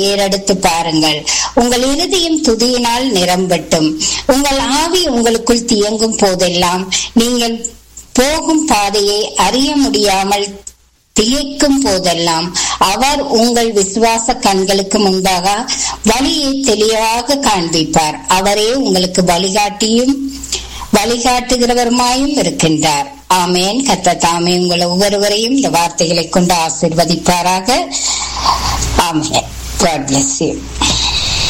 ஏறெடுத்து பாருங்கள் உங்கள் இருதயம் துதியினால் நிரம்பட்டும் உங்கள் ஆவி உங்களுக்குள் தியங்கும் போதெல்லாம் நீங்கள் போகும் பாதையை அறிய முடியாமல் திகைக்கும் போதெல்லாம் அவர் உங்கள் விசுவாச கண்களுக்கு முன்பாக வழியை தெளிவாக காண்பிப்பார் அவரே உங்களுக்கு வழிகாட்டியும் வழிகாட்டுகிறவருமாயும் இருக்கின்றார் ஆமேன் கத்த தாமே உங்கள் ஒவ்வொருவரையும் இந்த வார்த்தைகளை கொண்டு ஆசிர்வதிப்பாராக ஆமேன் God bless you.